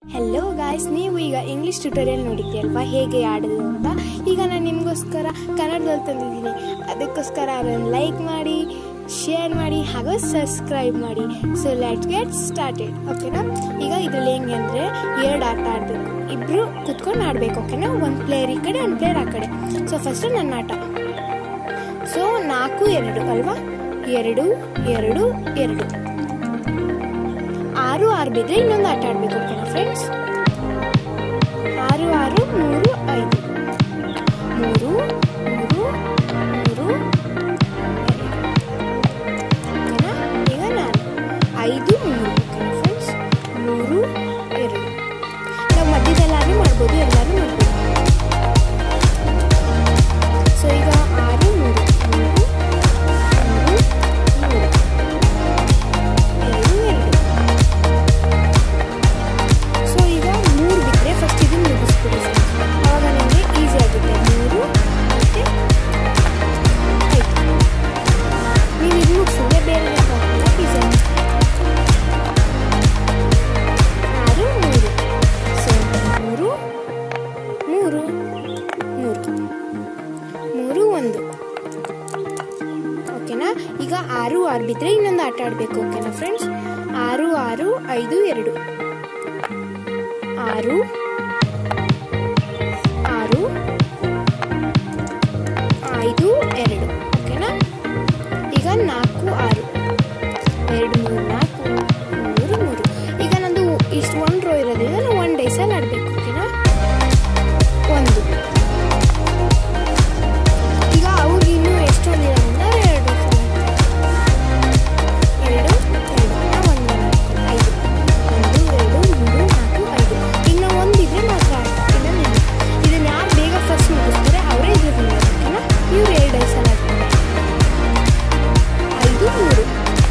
hello guys ನೀವು ಈಗ English tutorial ನೋಡಿದ್ದೀರಲ್ವಾ ಹೇಗೆ ಆಡೋದು ಅಂತ ಈಗ ನಾನು ನಿಮಗೋಸ್ಕರ ಕನ್ನಡದಲ್ಲಿ ತಂದಿದ್ದೀನಿ ಅದಕ್ಕೋಸ್ಕರ ಅದನ್ನು ಲೈಕ್ ಮಾಡಿ ಶೇರ್ ಮಾಡಿ ಹಾಗೂ ಸಬ್ಸ್ಕ್ರೈಬ್ ಮಾಡಿ ಸೊ ಲೆಟ್ ಗೆಟ್ ಸ್ಟಾರ್ಟೆಡ್ ಓಕೆನಾ ಈಗ ಇದರಲ್ಲಿ ಹೆಂಗೆ ಅಂದರೆ ಎರಡು ಆಟ ಆಡಬೇಕು ಇಬ್ಬರು ಕುತ್ಕೊಂಡು ಆಡಬೇಕು ಓಕೆನಾ ಒಂದು ಪ್ಲೇಯರ್ ಈ ಕಡೆ ಒಂದು ಪ್ಲೇಯರ್ ಆ ಕಡೆ ಸೊ ಫಸ್ಟು ನನ್ನ ಆಟ ಸೊ ನಾಲ್ಕು ಎರಡು ಅಲ್ವಾ ಎರಡು ಎರಡು ಎರಡು ಆರು ಆರು ಬಿದ್ದರೆ ಇನ್ನೊಂದು ಆಟ ಆಡಬೇಕು ಓಕೆನಾ ಫ್ರೆಂಡ್ಸ್ ಆರು ಆರು ಮೂರು ಐದು ಮೂರು ಮೂರು ಮೂರು ಓಕೆನಾ ಈಗ ನಾನು ಐದು ಮೂರು ಓಕೆನಾ ಫ್ರೆಂಡ್ಸ್ ಮೂರು ಎರಡು ನಾವು ಮಧ್ಯದಲ್ಲಾದ್ರೂ ಮಾಡ್ಬೋದು ಎಲ್ಲರೂ ಮಾಡ್ಬೋದು ಸೊ ಈಗ ಆರು ಮೂರು ಮೂರು ಮೂರು ಮೂರು ಎರಡು ಎರಡು ಸೊ ಈಗ ಮೂರು ಬಿದ್ದರೆ ಫಸ್ಟ್ ಇದನ್ನು ಮುಗಿಸ್ಬಿಡಿ ಆವಾಗ ನಿಮಗೆ ಈಸಿ ಆಗುತ್ತೆ ಮೂರು ಮತ್ತು ಐದು ನೀವು ಇದು ಮುಗಿಸಿದ್ರೆ ಬೇರೆ ಈಸಿ ಆಗುತ್ತೆ ಆರು ಮೂರು ಸೊ ಮೂರು ಮೂರು ಮೂರು ಮೂರು ಒಂದು ಓಕೆನಾ ಈಗ ಆರು ಆರು ಬಿದ್ದರೆ ಇನ್ನೊಂದು ಆಟ ಆಡಬೇಕು ಓಕೆನಾ ಫ್ರೆಂಡ್ಸ್ ಆರು ಆರು ಐದು ಎರಡು ಆರು ಆರು ಐದು ಎರಡು ಓಕೆನಾ ಈಗ ನಾಲ್ಕು ಆರು ಎರಡು ಮೂರು ನಾಲ್ಕು ಮೂರು ಮೂರು ಈಗ ನಂದು ಇಷ್ಟು ಒಂದು ರೋ ಇರೋದ್ರಿಂದ ನಾವು ಒನ್ ಡೇಸಲ್ಲಿ ಆಡಬೇಕು ಓಕೆನಾ ಒಂದು ಈಗ ಅವ್ರಿಗೆ ಇನ್ನೂ ಎಷ್ಟೊಂದು ಇರೋದ್ರಿಂದ ಎರಡು ಎರಡು ಎರಡು ನಾವು ಒಂದು ಐದು ಒಂದು ಎರಡು ಮೂರು ನಾಲ್ಕು ಐದು ಇನ್ನು ಒಂದಿದ್ರೆ ಮಾತ್ರ ಇನ್ನೊಂದಿಲ್ಲ ಇದನ್ನ ಯಾರು ಬೇಗ ಫಸ್ಟ್ ಮುಗಿಸ್ತಾರೆ ಅವರೇ ಇದ್ರೆ ಓಕೆನಾ ಇವ್ರು ಎರಡು ಸಲ ಆಡ್ತಾರೆ ಐದು ಮೂರು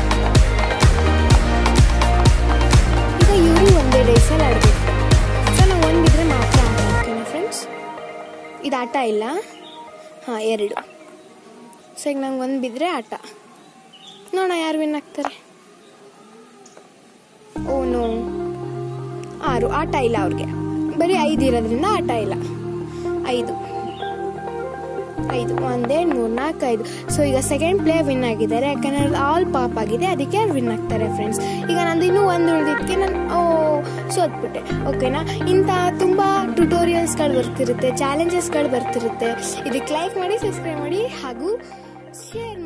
ಈಗ ಇವರು ಒಂದೇ ಡೇಸಲ್ಲಿ ಆಡಬೇಕು ಸೊ ನಾವು ಒಂದಿದ್ರೆ ಮಾತ್ರ ಆಟ ಓಕೆನಾ ಫ್ರೆಂಡ್ಸ್ ಇದು ಆಟ ಇಲ್ಲ ಹಾಂ ಎರಡು ಸೊ ಈಗ ನಂಗೆ ಒಂದು ಬಿದ್ದರೆ ಆಟ ನೋಡೋಣ ಯಾರು ವಿನ್ ಆಗ್ತಾರೆ ಓ ನೋ ಆರು ಆಟ ಇಲ್ಲ ಅವ್ರಿಗೆ ಬರೀ ಐದು ಇರೋದ್ರಿಂದ ಆಟ ಇಲ್ಲ ಐದು ಐದು ಒಂದೆರಡು ಮೂರು ನಾಲ್ಕು ಐದು ಸೊ ಈಗ ಸೆಕೆಂಡ್ ಪ್ಲೇ ವಿನ್ ಆಗಿದ್ದಾರೆ ಯಾಕಂದ್ರೆ ಆಲ್ ಪಾಪ್ ಆಗಿದೆ ಅದಕ್ಕೆ ಅವ್ರು ವಿನ್ ಆಗ್ತಾರೆ ಫ್ರೆಂಡ್ಸ್ ಈಗ ನಂದು ಇನ್ನೂ ಒಂದು ಉಳಿದಿದ್ದಕ್ಕೆ ನಾನು ಓ ಸೋತ್ಬಿಟ್ಟೆ ಓಕೆನಾ ಇಂಥ ತುಂಬ ಟ್ಯುಟೋರಿಯಲ್ಸ್ಗಳು ಬರ್ತಿರುತ್ತೆ ಚಾಲೆಂಜಸ್ಗಳು ಬರ್ತಿರುತ್ತೆ ಇದಕ್ಕೆ ಲೈಕ್ ಮಾಡಿ ಸಬ್ಸ್ಕ್ರೈಬ್ ಮಾಡಿ ಹಾಗೂ ಶೇರ್